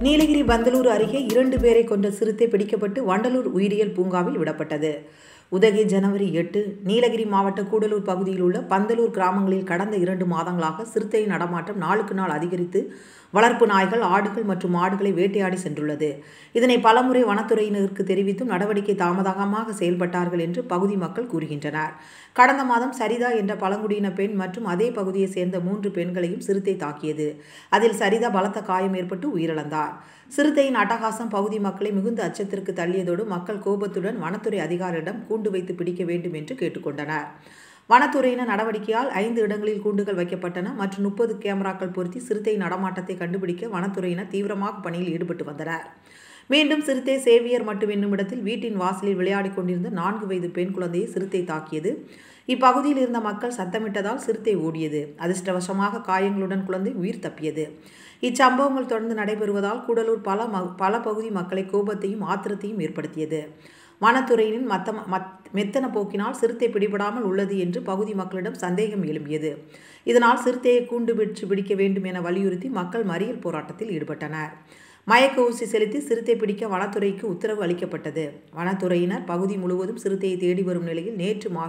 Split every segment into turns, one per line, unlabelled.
நீலகிரி பந்தலூர் அருகே இரண்டு பேரை கொண்ட சிறுத்தை பிடிக்கப்பட்டு வண்டலூர் உயிரியல் பூங்காவில் விடப்பட்டது உதகை ஜனவரி எட்டு நீலகிரி மாவட்ட கூடலூர் பகுதியில் உள்ள பந்தலூர் கிராமங்களில் கடந்த இரண்டு மாதங்களாக சிறுத்தை நடமாட்டம் நாளுக்கு நாள் அதிகரித்து வளர்ப்பு நாய்கள் ஆடுகள் மற்றும் மாடுகளை வேட்டையாடி சென்றுள்ளது இதனை பலமுறை வனத்துறையினருக்கு தெரிவித்தும் நடவடிக்கை தாமதமாக செயல்பட்டார்கள் என்று பகுதி மக்கள் கூறுகின்றனர் கடந்த மாதம் சரிதா என்ற பழங்குடியின பெண் மற்றும் அதே பகுதியைச் சேர்ந்த மூன்று பெண்களையும் சிறுத்தை தாக்கியது அதில் சரிதா பலத்த காயம் ஏற்பட்டு உயிரிழந்தார் சிறுத்தையின் அட்டகாசம் பகுதி மக்களை மிகுந்த அச்சத்திற்கு தள்ளியதோடு மக்கள் கோபத்துடன் வனத்துறை அதிகாரியிடம் கூண்டு வைத்து பிடிக்க வேண்டும் என்று கேட்டுக்கொண்டனர் வனத்துறையினர் நடவடிக்கையால் ஐந்து இடங்களில் கூண்டுகள் வைக்கப்பட்டன மற்றும் முப்பது கேமராக்கள் பொருத்தி சிறுத்தை நடமாட்டத்தை கண்டுபிடிக்க வனத்துறையினர் தீவிரமாக பணியில் ஈடுபட்டு வந்தனர் மீண்டும் சிறுத்தை சேவியர் மட்டும் என்னும் இடத்தில் வீட்டின் வாசலில் விளையாடிக் கொண்டிருந்த நான்கு வயது பெண் குழந்தையை சிறுத்தை தாக்கியது இப்பகுதியில் இருந்த மக்கள் சத்தமிட்டதால் சிறுத்தை ஓடியது அதிர்ஷ்டவசமாக காயங்களுடன் குழந்தை உயிர் தப்பியது இச்சம்பவங்கள் தொடர்ந்து நடைபெறுவதால் கூடலூர் பல ம பல பகுதி மக்களை கோபத்தையும் ஆத்திரத்தையும் ஏற்படுத்தியது வனத்துறையினின் மத்த மத் மெத்தன போக்கினால் சிறுத்தை பிடிபடாமல் உள்ளது என்று பகுதி மக்களிடம் சந்தேகம் எழும்பியது இதனால் சிறுத்தையை கூண்டு பிடிச்சு பிடிக்க வேண்டும் என வலியுறுத்தி மக்கள் மறியல் போராட்டத்தில் ஈடுபட்டனர் மயக்க ஊசி செலுத்தி சிறுத்தை பிடிக்க வனத்துறைக்கு உத்தரவு அளிக்கப்பட்டது வனத்துறையினர் பகுதி முழுவதும் சிறுத்தையை தேடி வரும் நிலையில் நேற்று மா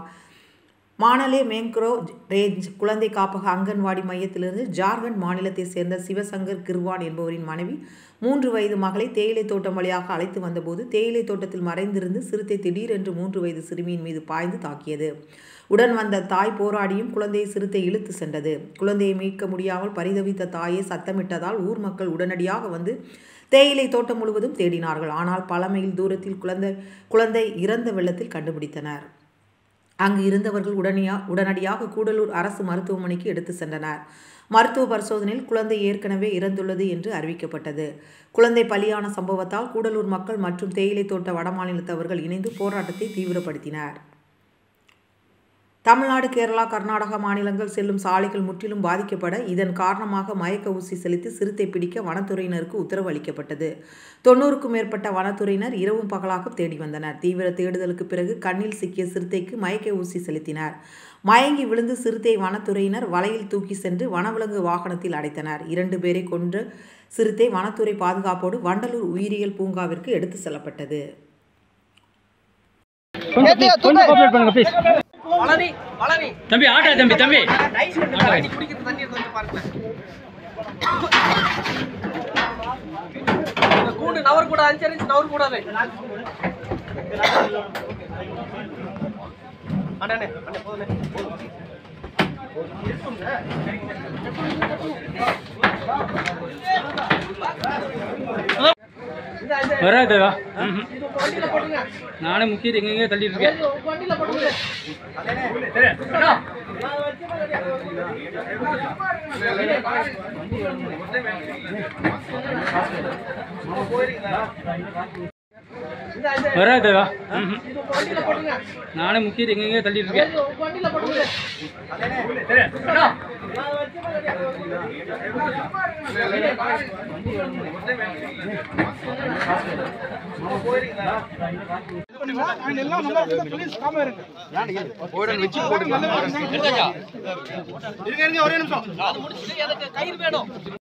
மானலே மேங்க்ரோ ரேஞ்ச் குழந்தை காப்பக அங்கன்வாடி மையத்திலிருந்து ஜார்க்கண்ட் மாநிலத்தைச் சேர்ந்த சிவசங்கர் கிர்வான் என்பவரின் மனைவி மூன்று வயது மகளை தேயிலை தோட்டம் வழியாக அழைத்து வந்தபோது தேயிலை தோட்டத்தில் மறைந்திருந்து சிறுத்தை திடீரென்று மூன்று வயது சிறுமியின் மீது பாய்ந்து தாக்கியது உடன் வந்த தாய் போராடியும் குழந்தையை சிறுத்தை இழுத்து சென்றது குழந்தையை மீட்க முடியாமல் பரிதவித்த தாயை சத்தமிட்டதால் ஊர் மக்கள் உடனடியாக வந்து தேயிலை தோட்டம் முழுவதும் தேடினார்கள் ஆனால் பல மைல் தூரத்தில் குழந்தை குழந்தை இறந்த வெள்ளத்தில் கண்டுபிடித்தனர் அங்கு இருந்தவர்கள் உடனடியா உடனடியாக கூடலூர் அரசு மருத்துவமனைக்கு எடுத்து சென்றனர் மருத்துவ பரிசோதனையில் குழந்தை ஏற்கனவே இறந்துள்ளது என்று அறிவிக்கப்பட்டது குழந்தை பலியான சம்பவத்தால் கூடலூர் மக்கள் மற்றும் தேயிலை தோட்ட வடமாநிலத்தவர்கள் இணைந்து போராட்டத்தை தீவிரப்படுத்தினர் தமிழ்நாடு கேரளா கர்நாடகா மாநிலங்கள் செல்லும் சாலைகள் முற்றிலும் பாதிக்கப்பட இதன் காரணமாக மயக்க ஊசி செலுத்தி சிறுத்தை பிடிக்க வனத்துறையினருக்கு உத்தரவு அளிக்கப்பட்டது தொண்ணூறுக்கும் மேற்பட்ட வனத்துறையினர் இரவும் பகலாக தேடி வந்தனர் தீவிர தேடுதலுக்கு பிறகு கண்ணில் சிக்கிய சிறுத்தைக்கு மயக்க ஊசி செலுத்தினர் மயங்கி விழுந்து சிறுத்தை வனத்துறையினர் வலையில் தூக்கி சென்று வனவிலங்கு வாகனத்தில் அடைத்தனர் இரண்டு பேரை கொன்று சிறுத்தை வனத்துறை பாதுகாப்போடு வண்டலூர் உயிரியல் பூங்காவிற்கு எடுத்து செல்லப்பட்டது
கொஞ்சம் கொஞ்சம் கோஆப்ரேட் பண்ணுங்க ப்ளீஸ்
பழனி பழனி
தம்பி ஆட்டா தம்பி தம்பி
நைஸ் பண்ணி குடிக்கிறது தண்ணி எடுத்து வந்து பாருங்க இந்த கூண்டு நவர் கூட அஞ்சு அஞ்சு நவர் கூடாது அண்ணே அண்ணே போதும் இந்த இந்த
வராதுவா ம்ஹும்.
இது உங்க வண்டியில போட்டுங்க
நானே முக்கிட்டு எங்கெங்கே தள்ளிட்டு இருக்கேன்
இது உங்க வண்டியில போட்டுங்க இந்த இந்த
வராதுவா ம்ஹும்.
இது உங்க வண்டியில போட்டுங்க
நானே முக்கிட்டு எங்கெங்கே தள்ளிட்டு இருக்கேன்
இது உங்க வண்டியில போட்டுங்க எனக்கு கயிறு வேணும்